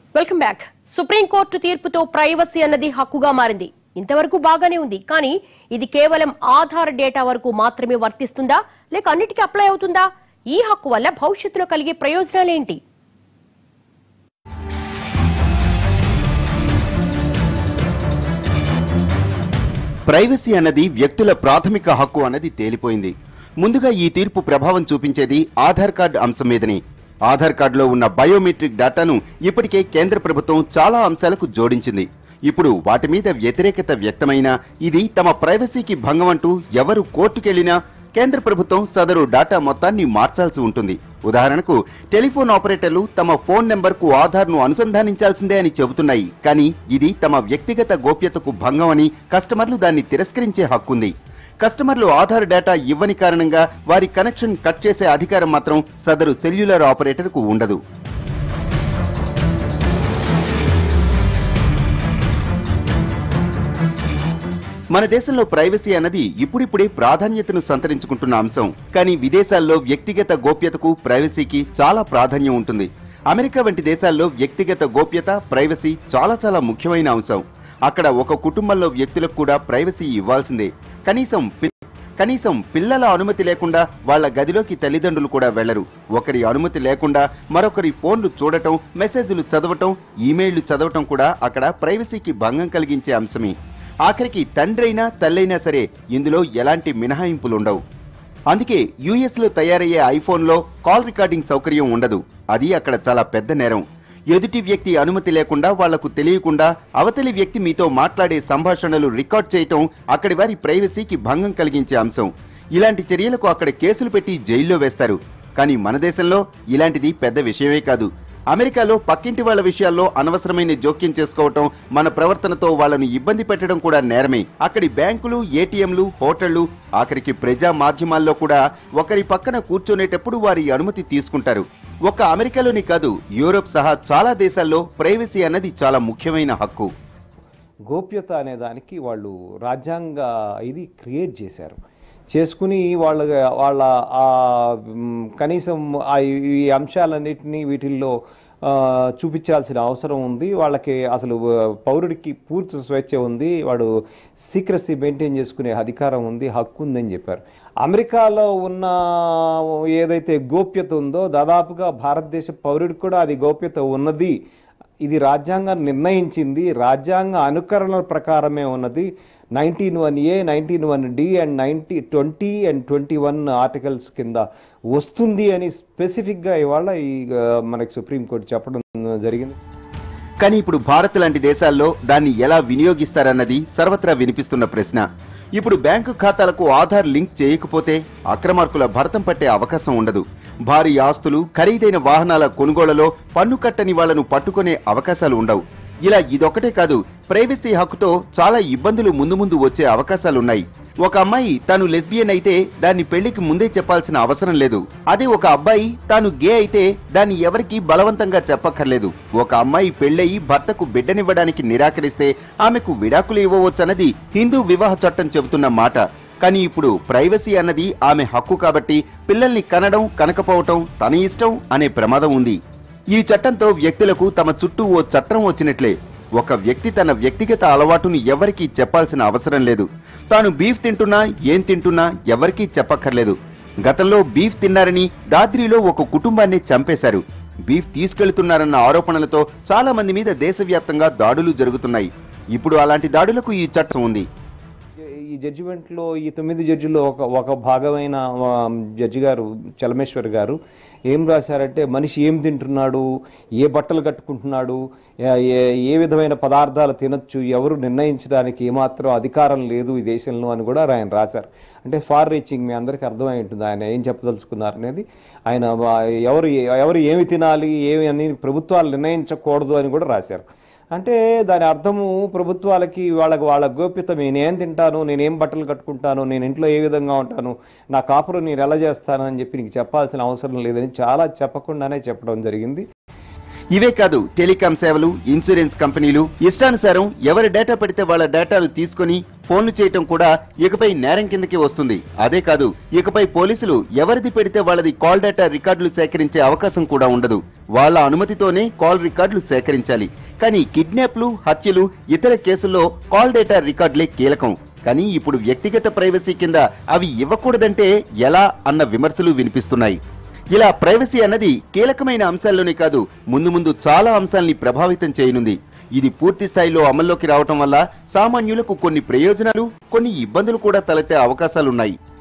welcome back supreme court తీర్పుతో privacy అన్నది హక్కుగా మారింది ఇంతవరకు బాగానే ఉంది కానీ ఇది కేవలం ఆధార్ డేటా వరకు మాత్రమే వర్తిస్తుందా లేక అన్నిటికీ అప్లై అవుతుందా ఈ హక్కు వల్ల భవిష్యత్తులో కలిగే ప్రయోజనాలేంటి ప్రైవసీ అన్నది వ్యక్తుల ప్రాథమిక హక్కు అన్నది తేలిపోయింది ముందుగా ఈ తీర్పు ప్రభావం చూపించేది ఆధార్ కార్డు అంశం మీదని ఆధార్ కార్డులో ఉన్న బయోమెట్రిక్ డేటాను ఇప్పటికే కేంద్ర ప్రభుత్వం చాలా అంశాలకు జోడించింది ఇప్పుడు వాటి మీద వ్యతిరేకత వ్యక్తమైనా ఇది తమ ప్రైవసీకి భంగం అంటూ ఎవరు కోర్టుకెళ్లినా కేంద్ర ప్రభుత్వం సదరు డేటా మొత్తాన్ని మార్చాల్సి ఉంటుంది ఉదాహరణకు టెలిఫోన్ ఆపరేటర్లు తమ ఫోన్ నెంబర్కు ఆధార్ను అనుసంధానించాల్సిందే అని చెబుతున్నాయి కానీ ఇది తమ వ్యక్తిగత గోప్యతకు భంగం అని కస్టమర్లు దాన్ని తిరస్కరించే హక్కుంది కస్టమర్లు ఆధార్ డేటా ఇవ్వని కారణంగా వారి కనెక్షన్ కట్ చేసే అధికారం మాత్రం సదరు సెల్యులర్ ఆపరేటర్కు ఉండదు మన దేశంలో ప్రైవసీ అన్నది ఇప్పుడిప్పుడే ప్రాధాన్యతను సంతరించుకుంటున్న అంశం కానీ విదేశాల్లో వ్యక్తిగత గోప్యతకు ప్రైవసీకి చాలా ప్రాధాన్యం ఉంటుంది అమెరికా వంటి దేశాల్లో వ్యక్తిగత గోప్యత ప్రైవసీ చాలా చాలా ముఖ్యమైన అంశం అక్కడ ఒక కుటుంబంలో వ్యక్తులకు కూడా ప్రైవసీ ఇవ్వాల్సిందే కనీసం పి- కనీసం పిల్లల అనుమతి లేకుండా వాళ్ళ గదిలోకి తల్లిదండ్రులు కూడా వెళ్లరు ఒకరి అనుమతి లేకుండా మరొకరి ఫోన్లు చూడటం మెసేజ్లు చదవటం ఈమెయిళ్లు చదవటం కూడా అక్కడ ప్రైవసీకి భంగం కలిగించే అంశమే ఆఖరికి తండ్రైనా తల్లైనా సరే ఇందులో ఎలాంటి మినహాయింపులుండవు అందుకే యుఎస్ లో తయారయ్యే ఐఫోన్లో కాల్ రికార్డింగ్ సౌకర్యం ఉండదు అది అక్కడ చాలా పెద్ద నేరం ఎదుటి వ్యక్తి అనుమతి లేకుండా వాళ్లకు తెలియకుండా అవతలి వ్యక్తి మీతో మాట్లాడే సంభాషణలు రికార్డ్ చేయటం అక్కడి వారి ప్రైవసీకి భంగం కలిగించే అంశం ఇలాంటి చర్యలకు అక్కడ కేసులు పెట్టి జైల్లో వేస్తారు కానీ మన దేశంలో ఇలాంటిది పెద్ద విషయమే కాదు అమెరికాలో పక్కింటి వాళ్ళ విషయాల్లో అనవసరమైన జోక్యం చేసుకోవటం మన ప్రవర్తనతో వాళ్ళను ఇబ్బంది పెట్టడం కూడా నేరమే అక్కడి బ్యాంకులు ఏటీఎంలు హోటళ్లు ఆఖరికి ప్రజా మాధ్యమాల్లో కూడా ఒకరి పక్కన కూర్చునేటప్పుడు వారి అనుమతి తీసుకుంటారు ఒక్క అమెరికాలోని కాదు యూరోప్ సహా చాలా దేశాల్లో ప్రైవసీ అన్నది చాలా ముఖ్యమైన హక్కు గోప్యత అనే దానికి వాళ్ళు రాజ్యాంగ ఇది క్రియేట్ చేశారు చేసుకుని వాళ్ళ వాళ్ళ ఆ మ్, కనీసం ఆ ఈ అంశాలన్నిటినీ వీటిల్లో ఆ, చూపించాల్సిన అవసరం ఉంది వాళ్ళకి అసలు ఆ, పౌరుడికి పూర్తి స్వేచ్ఛ ఉంది వాడు సీక్రసీ మెయింటైన్ చేసుకునే అధికారం ఉంది హక్కు ఉందని చెప్పారు అమెరికాలో ఉన్న ఏదైతే గోప్యత ఉందో దాదాపుగా భారతదేశ పౌరుడికి కూడా అది గోప్యత ఉన్నది ఇది రాజ్యాంగం నిర్ణయించింది రాజ్యాంగ అనుకరణల ప్రకారమే ఉన్నది nineteen one a nineteen one d and ninety twenty and twenty one articles కింద వస్తుంది అని స్పెసిఫిక్గా ఇవాళ ఈ ఆ, మనకి సుప్రీంకోర్టు చెప్పడం జరిగింది కానీ ఇప్పుడు భారత్ లాంటి దేశాల్లో దాన్ని ఎలా వినియోగిస్తారన్నది సర్వత్రా వినిపిస్తున్న ప్రశ్న ఇప్పుడు బ్యాంకు ఖాతాలకు ఆధార్ లింక్ చేయకపోతే అక్రమార్కుల భరతం పట్టే అవకాశం ఉండదు భారీ ఆస్తులు ఖరీదైన వాహనాల కొనుగోళ్లలో పన్ను కట్టని వాళ్లను పట్టుకునే అవకాశాలు ఉండవు ఇలా ఇదొక్కటే కాదు ప్రైవసీ హక్కుతో చాలా ఇబ్బందులు ముందు ముందు వచ్చే అవకాశాలున్నాయి ఒక అమ్మాయి తాను లెస్బియన్ అయితే దాన్ని పెళ్లికి ముందే చెప్పాల్సిన అవసరం లేదు అదే ఒక అబ్బాయి తాను గే అయితే దాన్ని ఎవరికి బలవంతంగా చెప్పక్కర్లేదు ఒక అమ్మాయి పెళ్ళయి భర్తకు బిడ్డనివ్వడానికి నిరాకరిస్తే ఆమెకు విడాకులు ఇవ్వవచ్చన్నది హిందూ వివాహ చట్టం చెబుతున్న మాట కానీ ఇప్పుడు ప్రైవసీ అన్నది ఆమె హక్కు కాబట్టి పిల్లల్ని కనడం కనకపోవటం తన ఇష్టం అనే ప్రమాదం ఉంది ఈ చట్టంతో వ్యక్తులకు తమ చుట్టూ ఓ చట్టం వచ్చినట్లే ఒక వ్యక్తి తన వ్యక్తిగత అలవాటును ఎవరికీ చెప్పాల్సిన అవసరం లేదు తాను బీఫ్ తింటున్నా ఏం తింటున్నా ఎవరికీ చెప్పక్కర్లేదు గతంలో బీఫ్ తిన్నారని దాద్రిలో ఒక కుటుంబాన్ని చంపేశారు బీఫ్ తీసుకెళ్తున్నారన్న ఆరోపణలతో చాలా మంది మీద దేశవ్యాప్తంగా దాడులు జరుగుతున్నాయి ఇప్పుడు అలాంటి దాడులకు ఈ చట్టం ఉంది ఈ జడ్జిమెంట్లో ఈ తొమ్మిది జడ్జిలో ఒక ఒక భాగమైన ఆ, జడ్జి గారు చలమేశ్వర్ గారు ఏం రాశారంటే మనిషి ఏం తింటున్నాడు ఏ బట్టలు కట్టుకుంటున్నాడు ఏ- ఏ- ఏ విధమైన పదార్థాలు తినొచ్చు ఎవరు నిర్ణయించడానికి ఏమాత్రం అధికారం లేదు ఈ దేశంలో అని కూడా ఆయన రాశారు అంటే ఫార్ రీచింగ్ మీ అందరికీ అర్థమై ఉంటుంది ఆయన ఏం చెప్పదలుచుకున్నారు అనేది ఆయన ఆ, ఎవరు ఎవరు ఏమి తినాలి ఏమి అని ప్రభుత్వాలు నిర్ణయించకూడదు అని కూడా రాశారు అంటే దాని అర్థము ప్రభుత్వాలకి వాళ్ళకి వాళ్ళ గోప్యత నేనేం తింటాను నేనేం బట్టలు కట్టుకుంటాను నేను ఇంట్లో ఏ విధంగా ఉంటాను నా కాపురం నేను ఎలా చేస్తాను అని చెప్పి నీకు చెప్పాల్సిన అవసరం లేదని చాలా చెప్పకుండానే చెప్పడం జరిగింది ఇవే కాదు టెలికాం సేవలు ఇన్సూరెన్స్ కంపెనీలు ఇష్టానుసారం ఎవరి డేటా పెడితే వాళ్ళ డేటాను తీసుకొని ఫోన్లు చేయటం కూడా ఇకపై నేరం కిందకి వస్తుంది అదే కాదు ఇకపై పోలీసులు ఎవరిది పెడితే వాళ్ళది కాల్ డేటా రికార్డులు సేకరించే అవకాశం కూడా ఉండదు వాళ్ళ అనుమతితోనే కాల్ రికార్డులు సేకరించాలి కానీ కిడ్నాప్లు హత్యలు ఇతర కేసుల్లో కాల్ డేటా రికార్డులే కీలకం కానీ ఇప్పుడు వ్యక్తిగత ప్రైవసీ కింద అవి ఇవ్వకూడదంటే ఎలా అన్న విమర్శలు వినిపిస్తున్నాయి ఇలా ప్రైవసీ అన్నది కీలకమైన అంశాల్లోనే కాదు ముందు ముందు చాలా అంశాల్ని ప్రభావితం చేయనుంది ఇది పూర్తి స్థాయిలో అమల్లోకి రావటం వల్ల సామాన్యులకు కొన్ని ప్రయోజనాలు కొన్ని ఇబ్బందులు కూడా తలెత్తే అవకాశాలున్నాయి